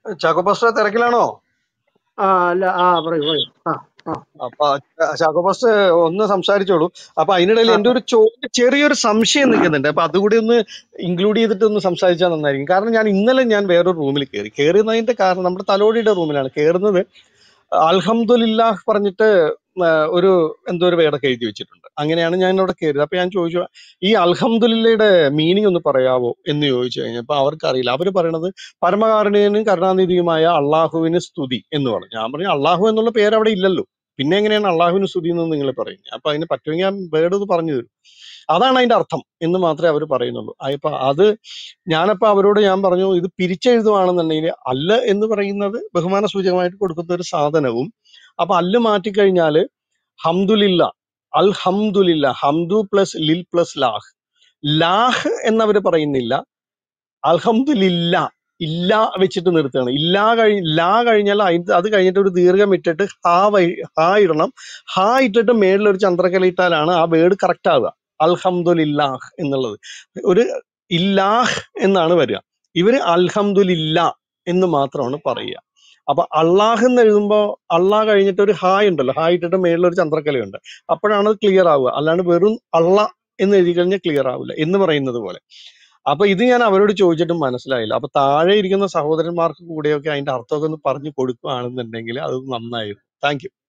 Chacko pastor തിരക്കിലാണോ ആ അല്ല ആ പറയൂ പറയൂ ആ ആ അപ്പൊ ച- ചാക്കോ പാസ്റ്റർ ഒന്ന് സംസാരിച്ചോളൂ അപ്പൊ അതിനിടയിൽ ആ എന്റെ ഒരു ചോദ്യം ചെറിയൊരു സംശയം നിൽക്കുന്നുണ്ട് അപ്പൊ അതുകൂടി ഒന്ന് ഇൻക്ലൂഡ് ചെയ്തിട്ട് ഒന്ന് സംസാരിച്ചാൽ നന്നായിരിക്കും കാരണം ഞാൻ ഇന്നലെ ഞാൻ വേറൊരു റൂമിൽ കയറി കയറുന്നതിന്റെ കാരണം നമ്മുടെ തലോടിയുടെ റൂമിലാണ് കയറുന്നത് അൽഹംദുലില്ലാഹ് പറഞ്ഞിട്ട് ആ, ഒരു എന്തോ ഒരു വേടൊക്കെ എഴുതി വെച്ചിട്ടുണ്ട് അങ്ങനെയാണ് ഞാൻ അവിടെ കയറിയത് അപ്പൊ ഞാൻ ചോദിച്ചു ഈ അൽഹംദുലില്ലയുടെ മീനിങ് ഒന്ന് പറയാവോ എന്ന് ചോദിച്ചു കഴിഞ്ഞപ്പോ അവർക്ക് അറിയില്ല അവര് പറയണത് പരമകാരുണ്യനും കരുണാനിധിയുമായ അള്ളാഹുവിന് സ്തുതി എന്ന് പറഞ്ഞു ഞാൻ പറഞ്ഞു അള്ളാഹു എന്നുള്ള പേര് അവിടെ ഇല്ലല്ലോ പിന്നെ എങ്ങനെയാണ് അള്ളാഹുവിന് സ്തുതി എന്ന് നിങ്ങൾ പറയുന്നത് അപ്പൊ അതിന് പറ്റുമെങ്കിൽ ഞാൻ വേർഡ് ഒന്ന് പറഞ്ഞു തരും അതാണ് അതിന്റെ അർത്ഥം എന്ന് മാത്രമേ അവർ പറയുന്നുള്ളൂ അപ്പൊ അത് ഞാനപ്പോ അവരോട് ഞാൻ പറഞ്ഞു ഇത് പിരിച്ചെഴുതുവാണെന്നുണ്ടെങ്കിൽ അല്ല എന്ന് പറയുന്നത് ബഹുമാന സൂചകമായിട്ട് കൊടുക്കുന്ന ഒരു സാധനവും അപ്പൊ അല്ല് മാറ്റിക്കഴിഞ്ഞാല് ഹംദുലില്ല അൽ ഹംദുലില്ല ഹംദു പ്ലസ് ലിൽ പ്ലസ് ലാഹ് ലാഹ് എന്നവര് പറയുന്നില്ല അൽഹംദുലില്ല ഇല്ല വെച്ചിട്ട് നിർത്തുകയാണ് ഇല്ലാ കഴി ലാ കഴിഞ്ഞാൽ അതിന് അത് കഴിഞ്ഞിട്ട് ഒരു ദീർഘം ഇട്ടിട്ട് ഹാ വഴി ഹാ ഇടണം ഹാ ഇട്ടിട്ട് മേളിൽ ഒരു ചന്ദ്രക്കല ഇട്ടാലാണ് ആ വേർഡ് കറക്റ്റ് ആവുക അൽഹംദുലില്ലാഹ് എന്നുള്ളത് ഒരു ഇല്ലാഹ് എന്നാണ് വരിക ഇവര് അൽഹംദുലില്ല എന്ന് മാത്രമാണ് പറയുക അപ്പൊ അള്ളാഹ് എന്ന് എഴുതുമ്പോ അള്ളാഹ് കഴിഞ്ഞിട്ട് ഒരു ഹായ് ഉണ്ടല്ലോ ഹായ് ഇട്ടിട്ട് മേളിൽ ഒരു ചന്ദ്രക്കലയുണ്ട് അപ്പോഴാണ് അത് ക്ലിയർ ആവുക അല്ലാണ്ട് വെറും അള്ള എന്ന് എഴുതി കഴിഞ്ഞാൽ ക്ലിയർ ആവില്ല എന്ന് പറയുന്നത് പോലെ അപ്പൊ ഇത് ഞാൻ അവരോട് ചോദിച്ചിട്ടും മനസ്സിലായില്ല അപ്പൊ താഴെ ഇരിക്കുന്ന സഹോദരന്മാർക്ക് കൂടെയൊക്കെ അതിന്റെ അർത്ഥമൊക്കെ ഒന്ന് പറഞ്ഞു കൊടുക്കുകയാണെന്നുണ്ടെങ്കിൽ അത് നന്നായിരുന്നു താങ്ക് യു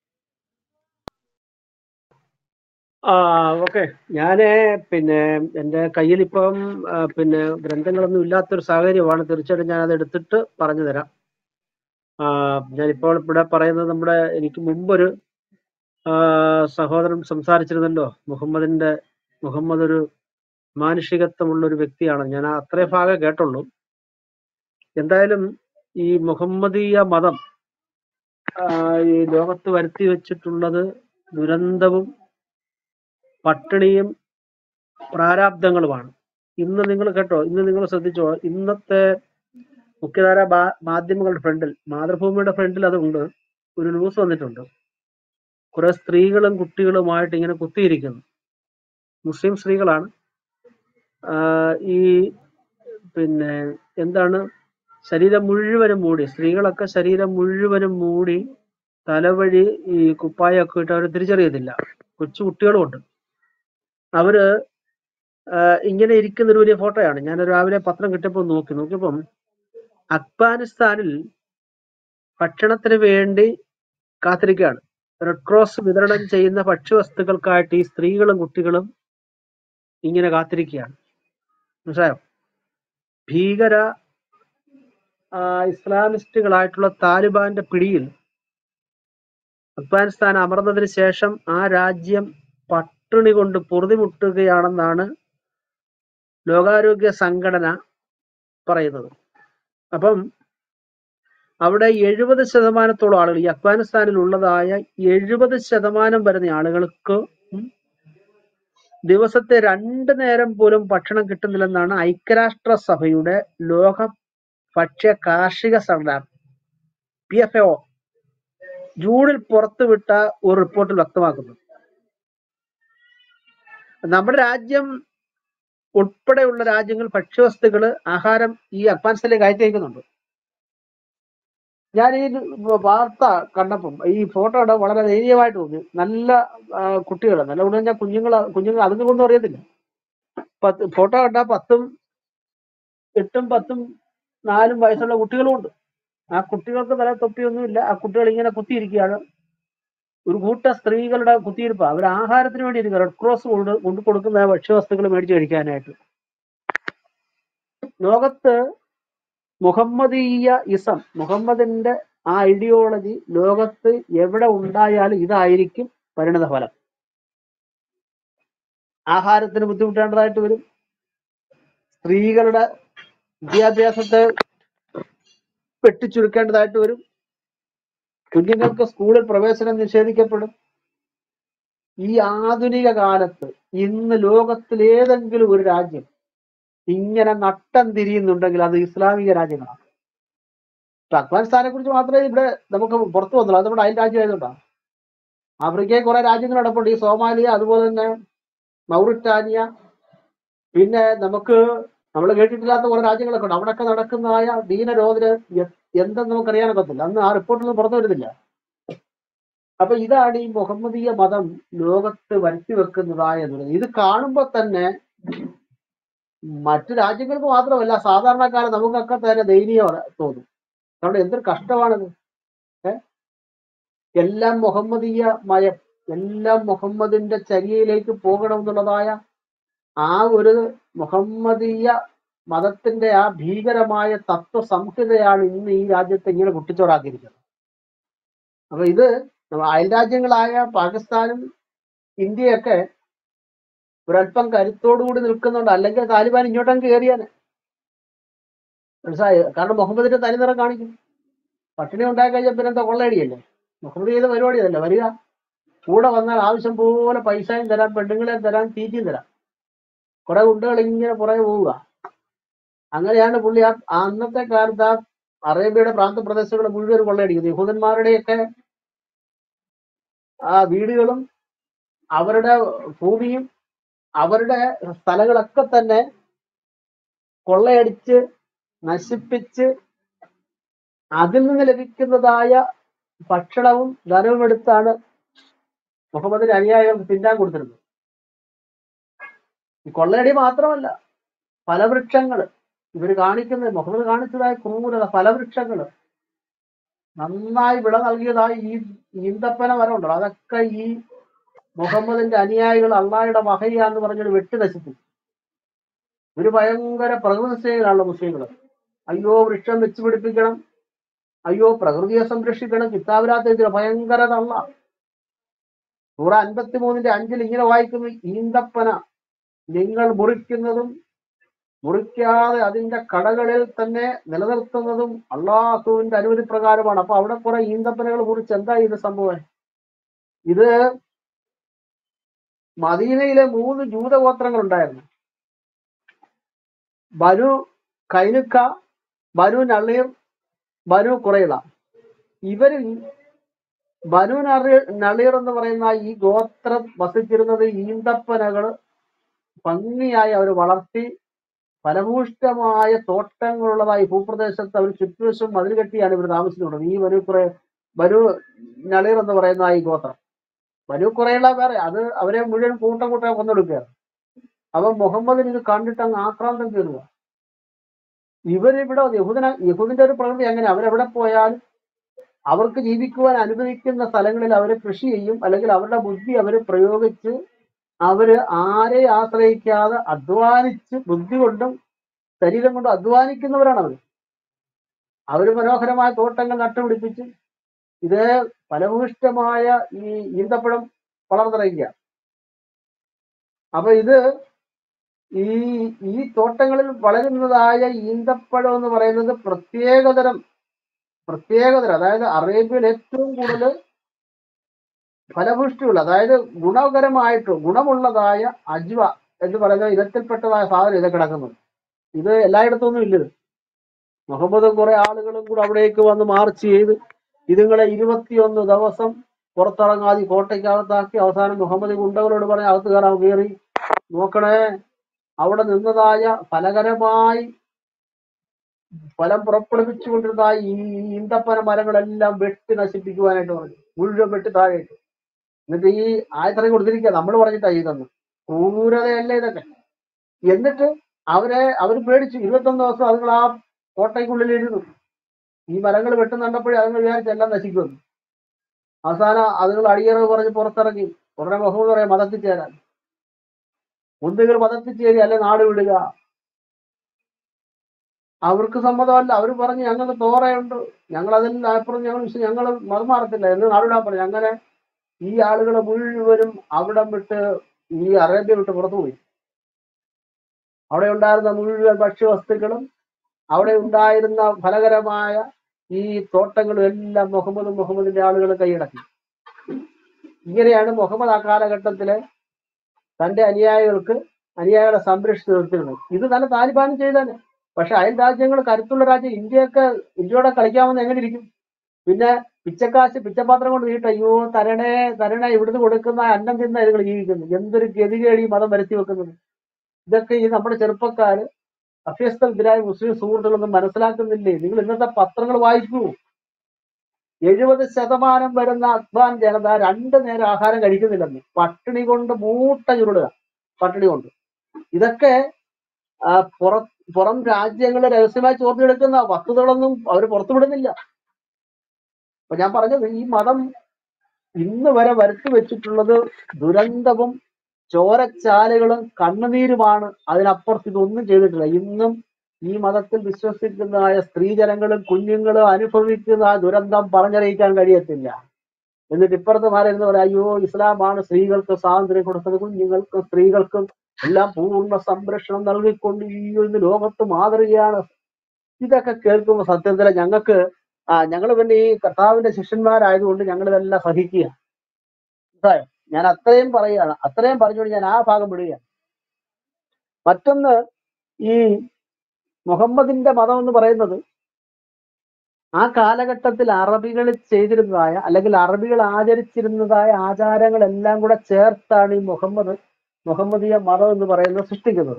ആ ഓക്കെ ഞാന് പിന്നെ എൻ്റെ കയ്യിൽ ഇപ്പം ആ, പിന്നെ ഗ്രന്ഥങ്ങളൊന്നും ഇല്ലാത്തൊരു സാഹചര്യമാണ് തീർച്ചയായിട്ടും ഞാൻ അത് എടുത്തിട്ട് പറഞ്ഞു തരാം ആ, ഞാനിപ്പോൾ ഇവിടെ പറയുന്നത് നമ്മുടെ എനിക്ക് മുമ്പൊരു ആ, സഹോദരൻ സംസാരിച്ചിരുന്നല്ലോ മുഹമ്മദിന്റെ മുഹമ്മദ് ഒരു മാനുഷികത്വമുള്ള ഒരു വ്യക്തിയാണ് ഞാൻ ആ അത്രേ ഭാഗം കേട്ടുള്ളൂ എന്തായാലും ഈ മുഹമ്മദീയ മതം ആ, ഈ ലോകത്ത് വരുത്തി വെച്ചിട്ടുള്ളത് ദുരന്തവും പട്ടിണിയും പ്രാരാബ്ദങ്ങളുമാണ് ഇന്ന് നിങ്ങൾ കേട്ടോ ഇന്ന് നിങ്ങൾ ശ്രദ്ധിച്ചോ ഇന്നത്തെ മുഖ്യധാര മാ- മാധ്യമങ്ങളുടെ ഫ്രണ്ടിൽ മാതൃഭൂമിയുടെ ഫ്രണ്ടിൽ അതുണ്ട് ഒരു ന്യൂസ് വന്നിട്ടുണ്ട് കുറെ സ്ത്രീകളും കുട്ടികളുമായിട്ട് ഇങ്ങനെ കുത്തിയിരിക്കുന്നു മുസ്ലിം സ്ത്രീകളാണ് ആഹ് ഈ പിന്നെ എന്താണ് ശരീരം മുഴുവനും മൂടി സ്ത്രീകളൊക്കെ ശരീരം മുഴുവനും മൂടി തലവഴി ഈ കുപ്പായൊക്കെ ഇട്ട് അവർ തിരിച്ചറിയത്തില്ല കൊച്ചു കുട്ടികളുമുണ്ട് അവര് ആഹ് ഇങ്ങനെ ഇരിക്കുന്ന ഒരു വലിയ ഫോട്ടോയാണ് ഞാൻ രാവിലെ പത്രം കിട്ടിയപ്പോൾ നോക്കി നോക്കിയപ്പം അഫ്ഗാനിസ്ഥാനിൽ ഭക്ഷണത്തിന് വേണ്ടി കാത്തിരിക്കുകയാണ് റെഡ് ക്രോസ് വിതരണം ചെയ്യുന്ന ഭക്ഷ്യവസ്തുക്കൾക്കായിട്ട് ഈ സ്ത്രീകളും കുട്ടികളും ഇങ്ങനെ കാത്തിരിക്കുകയാണ് മനസ്സിലായോ ഭീകര ആ, ഇസ്ലാമിസ്റ്റുകളായിട്ടുള്ള താലിബാന്റെ പിടിയിൽ അഫ്ഗാനിസ്ഥാൻ അമർന്നതിന് ശേഷം ആ രാജ്യം പട്ടിണി കൊണ്ട് പൊറുതിമുട്ടുകയാണെന്നാണ് ലോകാരോഗ്യ സംഘടന പറയുന്നത് അപ്പം അവിടെ എഴുപത് ശതമാനത്തോളം ആളുകൾ ഈ അഫ്ഗാനിസ്ഥാനിൽ ഉള്ളതായ എഴുപത് ശതമാനം വരുന്ന ആളുകൾക്ക് ഉം ദിവസത്തെ രണ്ട് നേരം പോലും ഭക്ഷണം കിട്ടുന്നില്ലെന്നാണ് ഐക്യരാഷ്ട്ര സഭയുടെ ലോക ഭക്ഷ്യ കാർഷിക സംഘടന പി എഫ് ഒ ജൂണിൽ പുറത്തുവിട്ട ഒരു റിപ്പോർട്ടിൽ വ്യക്തമാക്കുന്നു നമ്മുടെ രാജ്യം ഉൾപ്പെടെയുള്ള രാജ്യങ്ങൾ ഭക്ഷ്യവസ്തുക്കള് ആഹാരം ഈ അഫ്ഗാനിസ്ഥാനിലേക്ക് കയറ്റി അയക്കുന്നുണ്ട് ഞാൻ ഈ വാർത്ത കണ്ടപ്പം ഈ ഫോട്ടോ കണ്ട വളരെ ദയനീയമായിട്ട് തോന്നി നല്ല കുട്ടികൾ നല്ല കുട്ടികൾ ഞാൻ കുഞ്ഞുങ്ങൾ കുഞ്ഞുങ്ങൾ അതുകൊണ്ടൊന്നും അറിയത്തില്ല പത്ത് ഫോട്ടോ കണ്ട പത്തും എട്ടും പത്തും നാലും വയസ്സുള്ള കുട്ടികളും ഉണ്ട് ആ കുട്ടികൾക്ക് തല തൊപ്പിയൊന്നുമില്ല ആ കുട്ടികൾ ഇങ്ങനെ കുത്തിയിരിക്കുകയാണ് ഒരു കൂട്ട സ്ത്രീകളുടെ കുത്തിയിരിപ്പ് അവർ ആഹാരത്തിന് വേണ്ടി ഇരിക്കുക റെഡ് ക്രോസ് കൊണ്ട് കൊണ്ടു കൊടുക്കുന്ന ഭക്ഷ്യവസ്തുക്കൾ മേടിച്ച് കഴിക്കാനായിട്ട് ലോകത്ത് മുഹമ്മദീയ ഇസം മുഹമ്മദിന്റെ ആ ഐഡിയോളജി ലോകത്ത് എവിടെ ഉണ്ടായാലും ഇതായിരിക്കും പരിണത ഫലം ആഹാരത്തിന് ബുദ്ധിമുട്ടേണ്ടതായിട്ട് വരും സ്ത്രീകളുടെ വിദ്യാഭ്യാസത്തെ വെട്ടിച്ചുരുക്കേണ്ടതായിട്ട് വരും കുഞ്ഞുങ്ങൾക്ക് സ്കൂളിൽ പ്രവേശനം നിഷേധിക്കപ്പെടും ഈ ആധുനിക കാലത്ത് ഇന്ന് ലോകത്തിൽ ഏതെങ്കിലും ഒരു രാജ്യം ഇങ്ങനെ നട്ടം തിരിയുന്നുണ്ടെങ്കിൽ അത് ഇസ്ലാമിക രാജ്യങ്ങളാണ് ഇപ്പൊ അഫ്ഗാനിസ്ഥാനെ കുറിച്ച് മാത്രമേ ഇവിടെ നമുക്ക് പുറത്തു വന്നുള്ളൂ അത് നമ്മുടെ അയൽ രാജ്യമായതുകൊണ്ടാണ് ആഫ്രിക്കയിൽ കുറെ രാജ്യങ്ങൾ നടപ്പുണ്ട് ഈ സോമാലിയ അതുപോലെ തന്നെ മൗറിറ്റാനിയ പിന്നെ നമുക്ക് നമ്മൾ കേട്ടിട്ടില്ലാത്ത കുറെ രാജ്യങ്ങളൊക്കെ ഉണ്ട് അവിടെയൊക്കെ നടക്കുന്നതായ ദീനരോധന എന്തെന്ന് നമുക്കറിയാനൊക്കത്തില്ല അന്ന് ആ റിപ്പോർട്ടൊന്നും പുറത്തു വരുന്നില്ല അപ്പൊ ഇതാണ് ഈ മുഹമ്മദീയ മതം ലോകത്ത് വരുത്തി വെക്കുന്നതായ ദുരന്തം ഇത് കാണുമ്പോൾ തന്നെ മറ്റു രാജ്യങ്ങൾക്ക് മാത്രമല്ല സാധാരണക്കാരെ നമുക്കൊക്കെ തന്നെ ദയനീയം തോന്നും കാരണം എന്തൊരു കഷ്ടമാണിത് ഏ? എല്ലാം മുഹമ്മദീയ മയം എല്ലാം മുഹമ്മദിന്റെ ചര്യയിലേക്ക് പോകണമെന്നുള്ളതായ ആ ഒരു മുഹമ്മദീയ മതത്തിന്റെ ആ ഭീകരമായ തത്വ സംഹിതയാണ് ഇന്ന് ഈ രാജ്യത്തെ ഇങ്ങനെ കുട്ടിച്ചോറാക്കിയിരിക്കുന്നത് അപ്പൊ ഇത് നമ്മ അയൽ രാജ്യങ്ങളായ പാകിസ്ഥാനും ഇന്ത്യയൊക്കെ ഒരല്പം കരുത്തോടുകൂടി നിൽക്കുന്നുണ്ട് അല്ലെങ്കിൽ താലിബാൻ ഇങ്ങോട്ടങ്ങ് കയറിയാന് മനസ്സിലായോ കാരണം മുഹമ്മദിന്റെ തനിനിറം കാണിക്കും പട്ടിണി ഉണ്ടായി കഴിഞ്ഞാൽ പിന്നെ എന്താ കൊള്ളയടിയല്ലേ മുഹമ്മദ് ചെയ്ത പരിപാടി അതല്ല വരിക കൂടെ വന്നാൽ ആവശ്യം പോലെ പൈസയും തരാം പെണ്ണുങ്ങളെയും തരാം തീറ്റയും തരാം കുറെ ഗുണ്ടകൾ ഇങ്ങനെ പുറകെ പോവുക അങ്ങനെയാണ് പുള്ളി ആ ആ അന്നത്തെ കാലത്ത് ആ അറേബ്യയുടെ പ്രാന്തപ്രദേശങ്ങൾ മുഴുവൻ കൊള്ളയടിക്കുന്നത് യഹൂദന്മാരുടെയൊക്കെ ആ വീടുകളും അവരുടെ ഭൂമിയും അവരുടെ സ്ഥലങ്ങളൊക്കെ തന്നെ കൊള്ളയടിച്ച് നശിപ്പിച്ച് അതിൽ നിന്ന് ലഭിക്കുന്നതായ ഭക്ഷണവും ധനവും എടുത്താണ് മുഹമ്മദിന്റെ അനുയായികൾക്ക് തിന്നാൻ കൊടുത്തിരുന്നത് ഈ കൊള്ളയടി മാത്രമല്ല ഫലവൃക്ഷങ്ങള് ഇവര് കാണിക്കുന്നത് മുഹമ്മദ് കാണിച്ചതായ ക്രൂരത ഫലവൃക്ഷങ്ങള് നന്നായി വിള നൽകിയതായി ഈ ഈന്തപ്പന മരം ഉണ്ടല്ലോ അതൊക്കെ ഈ മുഹമ്മദിന്റെ അനുയായികൾ അള്ളാഹയുടെ വഹയാന്ന് പറഞ്ഞൊരു വെട്ടി നശിപ്പിച്ചു ഇവര് ഭയങ്കര പ്രകൃതി സ്നേഹികളാണല്ലോ മുസ്ലിങ്ങൾ അയ്യോ വൃക്ഷം വെച്ച് പിടിപ്പിക്കണം അയ്യോ പ്രകൃതിയെ സംരക്ഷിക്കണം കിതാബിനകത്ത് ഭയങ്കര തള്ള നൂറ അൻപത്തി മൂന്നിന്റെ അഞ്ചിൽ ഇങ്ങനെ വായിക്കുന്നു ഈന്തപ്പന നിങ്ങൾ മുറിക്കുന്നതും മുറിക്കാതെ അതിന്റെ കടകളിൽ തന്നെ നിലനിർത്തുന്നതും അള്ളാഹുവിന്റെ അനുമതി പ്രകാരമാണ് അപ്പൊ അവിടെ കുറെ ഈന്തപ്പനകൾ മുറിച്ച് എന്താ ഇത് സംഭവം ഇത് മദീനയിലെ മൂന്ന് ജൂതഗോത്രങ്ങൾ ഉണ്ടായിരുന്നു ബനു കൈനുക്ക ബനു നളീർ ബനു കുറയിള ഇവരിൽ ബനു നളീർ നളീർ എന്ന് പറയുന്ന ഈ ഗോത്രം വസിച്ചിരുന്നത് ഈന്തപ്പനകൾ ഭംഗിയായി അവർ വളർത്തി ഫലഭൂഷ്ടമായ തോട്ടങ്ങളുള്ളതായി ഭൂപ്രദേശത്ത് അവർ ചുറ്റുവശം മതിൽ കെട്ടിയാണ് ഇവർ താമസിക്കുന്നത് ഈ ബനു കുറെ ബനു നളീർ എന്ന് പറയുന്ന ഈ ഗോത്രം ബനു കുറയുള്ള വേറെ അത് അവരെ മുഴുവൻ കൂട്ടം കൂട്ടം കൊന്നെടുക്കുകയാണ് അപ്പൊ മുഹമ്മദിന് ഇത് കണ്ടിട്ട് അങ്ങ് ആക്രാന്തം കയറുക ഇവരിവിടെ യഹൂദന യഹൂദിന്റെ ഒരു പ്രകൃതി അങ്ങനെ അവരെവിടെ പോയാലും അവർക്ക് ജീവിക്കുവാൻ അനുവദിക്കുന്ന സ്ഥലങ്ങളിൽ അവര് കൃഷി ചെയ്യും അല്ലെങ്കിൽ അവരുടെ ബുദ്ധി അവർ പ്രയോഗിച്ച് അവര് ആരെ ആശ്രയിക്കാതെ അധ്വാനിച്ച് ബുദ്ധി കൊണ്ടും ശരീരം കൊണ്ടും അധ്വാനിക്കുന്നവരാണ് അവർ അവര് മനോഹരമായ തോട്ടങ്ങൾ നട്ടുപിടിപ്പിച്ച് ഇത് ഫലഭൂഷ്ടമായ ഈ ഈന്തപ്പഴം വളർന്നിറങ്ങിയ അപ്പൊ ഇത് ഈ ഈ തോട്ടങ്ങളിൽ വളരുന്നതായ ഈന്തപ്പഴം എന്ന് പറയുന്നത് പ്രത്യേകതരം പ്രത്യേകതരം അതായത് അറേബ്യയിൽ ഏറ്റവും കൂടുതൽ ഫലഭൂഷ്ടിയുള്ള അതായത് ഗുണകരമായിട്ട് ഗുണമുള്ളതായ അജ്വ എന്ന് പറയുന്ന ഇനത്തിൽപ്പെട്ടതായ സാധനം ഇത് കിടക്കുന്നത് ഇത് എല്ലായിടത്തൊന്നും ഇല്ലത് മുഹമ്മദും കുറെ ആളുകളും കൂടെ അവിടേക്ക് വന്ന് മാർച്ച് ചെയ്ത് ഇതുങ്ങളെ ഇരുപത്തിയൊന്ന് ദിവസം പുറത്തിറങ്ങാതെ കോട്ടയ്ക്കകത്താക്കി അവസാനം മുഹമ്മദ് ഗുണ്ടകളോട് പറഞ്ഞ് അകത്ത് കയറാൻ കയറി നോക്കണേ അവിടെ നിന്നതായ ഫലകരമായി ഫലം പുറപ്പെടുവിച്ചുകൊണ്ടിരുന്ന ഈ ഈന്തപ്പന മരങ്ങളെല്ലാം വെട്ടി നശിപ്പിക്കുവാനായിട്ട് പറഞ്ഞു മുഴുവൻ വെട്ടി താഴേക്ക് എന്നിട്ട് ഈ ആയത്തറ കൊടുത്തിരിക്കുക നമ്മൾ പറഞ്ഞിട്ടാ ഇതെന്ന് ക്രൂരതയല്ലേ ഇതൊക്കെ എന്നിട്ട് അവരെ അവർ പേടിച്ചു ഇരുപത്തൊന്ന് ദിവസം അതുങ്ങൾ ആ കോട്ടയ്ക്കുള്ളിൽ ഇരുന്നു ഈ മരങ്ങൾ വെട്ടുന്നുണ്ടപ്പോഴേ അതുങ്ങൾ വിചാരിച്ച് എല്ലാം നശിക്കുമെന്ന് അവസാനം അതുങ്ങൾ അടിയറവ് പറഞ്ഞ് പുറത്തിറങ്ങി ഉടനെ മുഹമ്മദ് പറയാം മതത്തിൽ ചേരാൻ ഒന്നുകിൽ മതത്തിൽ ചേരി അല്ലെ നാട് വിടുക അവർക്ക് സമ്മതമല്ല അവർ പറഞ്ഞു ഞങ്ങൾക്ക് തോറയുണ്ട് ഞങ്ങൾ അതിൽ അപ്പുറം ഞങ്ങൾ വിശ്വ- ഞങ്ങൾ മതം മാറത്തില്ല എന്ന് നാടുവിടാൻ പറഞ്ഞു അങ്ങനെ ഈ ആളുകൾ മുഴുവനും അവിടം വിട്ട് ഈ അറേബ്യ വിട്ട് പുറത്തു പോയി അവിടെ ഉണ്ടായിരുന്ന മുഴുവൻ ഭക്ഷ്യവസ്തുക്കളും അവിടെ ഉണ്ടായിരുന്ന ഫലകരമായ ഈ തോട്ടങ്ങളും എല്ലാം മുഹമ്മദും മുഹമ്മദിന്റെ ആളുകൾ കൈയടക്കി ഇങ്ങനെയാണ് മുഹമ്മദ് ആ കാലഘട്ടത്തിലെ തന്റെ അനുയായികൾക്ക് അനുയായികളെ സംരക്ഷിച്ചു നിർത്തിയിരുന്നത് ഇത് തന്നെ താലിബാനും ചെയ്താണ് പക്ഷെ അയൽ രാജ്യങ്ങൾ കരുത്തുള്ള രാജ്യം ഇന്ത്യയൊക്കെ ഇന്ത്യയോടെ കളിക്കാമെന്ന് എങ്ങനെ ഇരിക്കും പിന്നെ പിച്ചക്കാശ് പിച്ചപാത്രം കൊണ്ട് നീട്ട അയ്യോ തരണേ തരണേ ഇവിടുന്ന് കൊടുക്കുന്ന അന്നം തിന്ന ഇതുങ്ങൾ ജീവിക്കുന്നു എന്തൊരു ഗതികേട് ഈ മതം വരുത്തി വെക്കുന്നത് ഇതൊക്കെ ഈ നമ്മുടെ ചെറുപ്പക്കാര് അഭ്യസ്തരായ മുസ്ലിം സുഹൃത്തുക്കളൊന്നും മനസ്സിലാക്കുന്നില്ലേ നിങ്ങൾ ഇന്നത്തെ പത്രങ്ങൾ വായിക്കൂ എഴുപത് ശതമാനം വരുന്ന അഫ്ഗാൻ ജനത രണ്ടു നേരം ആഹാരം കഴിക്കുന്നില്ലെന്ന് പട്ടിണി കൊണ്ട് മൂട്ട ചുരുടുക പട്ടിണി കൊണ്ട് ഇതൊക്കെ ആ, പുറ പുറം രാജ്യങ്ങളെ രഹസ്യമായി ചോർത്തിയെടുക്കുന്ന വസ്തുതകളൊന്നും അവർ പുറത്തുവിടുന്നില്ല അപ്പൊ ഞാൻ പറഞ്ഞത് ഈ മതം ഇന്ന് വരെ വരുത്തി വെച്ചിട്ടുള്ളത് ദുരന്തവും ചോരച്ചാലുകളും കണ്ണുനീരുമാണ് അതിനപ്പുറത്ത് ഇതൊന്നും ചെയ്തിട്ടില്ല ഇന്നും ഈ മതത്തിൽ വിശ്വസിക്കുന്നതായ സ്ത്രീജനങ്ങളും കുഞ്ഞുങ്ങളും അനുഭവിക്കുന്ന ആ ദുരന്തം പറഞ്ഞറിയിക്കാൻ കഴിയത്തില്ല എന്നിട്ട് ഇപ്പുറത്ത് മാറിയിരുന്ന പറയാം അയ്യോ ഇസ്ലാമാണ് സ്ത്രീകൾക്ക് സ്വാതന്ത്ര്യം കൊടുത്തത് കുഞ്ഞുങ്ങൾക്കും സ്ത്രീകൾക്കും എല്ലാം പൂർണ്ണ സംരക്ഷണം നൽകിക്കൊണ്ട് ഈ ഇന്ന് ലോകത്ത് മാതൃകയാണ് ഇതൊക്കെ കേൾക്കുമ്പോൾ സത്യത്തിൽ ഞങ്ങൾക്ക് ആ ഞങ്ങൾ പിന്നെ ഈ കർത്താവിന്റെ ശിഷ്യന്മാരായതുകൊണ്ട് ഞങ്ങൾ ഇതെല്ലാം സഹിക്കുക മനസ്സിലായോ? ഞാൻ അത്രയും പറയുകയാണ് അത്രയും പറഞ്ഞുകൊണ്ട് ഞാൻ ആ ഭാഗം വിടുകയാണ് മറ്റൊന്ന് ഈ മുഹമ്മദിന്റെ മതം എന്ന് പറയുന്നത് ആ കാലഘട്ടത്തിൽ അറബികൾ ചെയ്തിരുന്നതായ അല്ലെങ്കിൽ അറബികൾ ആചരിച്ചിരുന്നതായ ആചാരങ്ങളെല്ലാം കൂടെ ചേർത്താണ് ഈ മുഹമ്മദ് മുഹമ്മദീയ മതം എന്ന് പറയുന്നത് സൃഷ്ടിക്കുന്നത്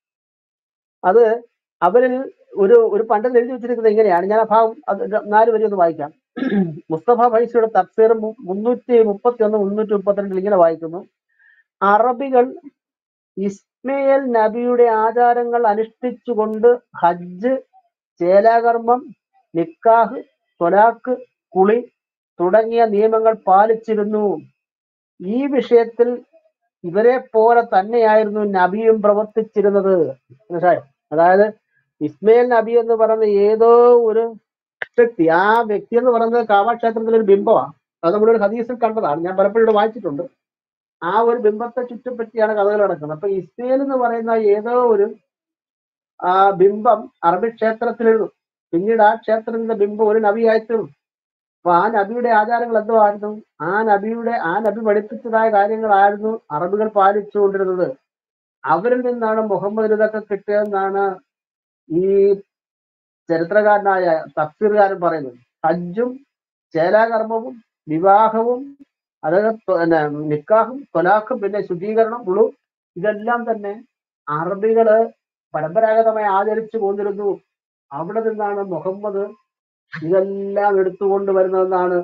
അത് അവരിൽ ഒരു ഒരു പണ്ഡിതൻ എഴുതി വെച്ചിരിക്കുന്നത് എങ്ങനെയാണ് ഞാൻ ആ ഭാഗം അത് നാല് വരി ഒന്ന് വായിക്കാം മുസ്തഫ ഫൈസിയുടെ തഫ്സീർ മു- മുന്നൂറ്റി മുപ്പത്തി ഒന്ന് മുന്നൂറ്റി മുപ്പത്തിരണ്ടിൽ ഇങ്ങനെ വായിക്കുന്നു അറബികൾ ഇസ്മയേൽ നബിയുടെ ആചാരങ്ങൾ അനുഷ്ഠിച്ചുകൊണ്ട് ഹജ്ജ് ചേലാകർമ്മം നിക്കാഹ് തൊലാക്ക് കുളി തുടങ്ങിയ നിയമങ്ങൾ പാലിച്ചിരുന്നു ഈ വിഷയത്തിൽ ഇവരെ പോലെ തന്നെയായിരുന്നു നബിയും പ്രവർത്തിച്ചിരുന്നത് മനസ്സിലായോ അതായത് ഇസ്മയിൽ നബി എന്ന് പറയുന്ന ഏതോ ഒരു വ്യക്തി ആ വ്യക്തി എന്ന് പറയുന്നത് കാമാക്ഷേത്രത്തിലെ ഒരു ബിംബമാണ് അത് നമ്മളൊരു ഹദീസിൽ കണ്ടതാണ് ഞാൻ പലപ്പോഴും ഇവിടെ വായിച്ചിട്ടുണ്ട് ആ ഒരു ബിംബത്തെ ചുറ്റിപ്പറ്റിയാണ് കഥകൾ നടക്കുന്നത് അപ്പൊ ഇസ്മയിൽ എന്ന് പറയുന്ന ഏതോ ഒരു ആ ബിംബം അറബി ക്ഷേത്രത്തിലിരുന്നു പിന്നീട് ആ ക്ഷേത്രത്തിന്റെ ബിംബം ഒരു നബിയായി തീർന്നു അപ്പൊ ആ നബിയുടെ ആചാരങ്ങൾ എന്തോ ആയിരുന്നു ആ നബിയുടെ ആ നബി പഠിപ്പിച്ചതായ കാര്യങ്ങളായിരുന്നു അറബികൾ പാലിച്ചുകൊണ്ടിരുന്നത് അവരിൽ നിന്നാണ് മുഹമ്മദ് ഇതൊക്കെ കിട്ടിയതെന്നാണ് ഈ ചരിത്രകാരനായ തഫ്സീർകാരൻ പറയുന്നത് ഹജ്ജും ചേലാകർമ്മവും വിവാഹവും അതായത് ത്വ- പിന്നെ നിക്കാഹും തൊലാഖും പിന്നെ ശുചീകരണം ഉളു ഇതെല്ലാം തന്നെ അറബികള് പരമ്പരാഗതമായി ആചരിച്ചു പോന്നിരുന്നു അവിടെ നിന്നാണ് മുഹമ്മദ് ഇതെല്ലാം എടുത്തുകൊണ്ട് വരുന്നതെന്നാണ്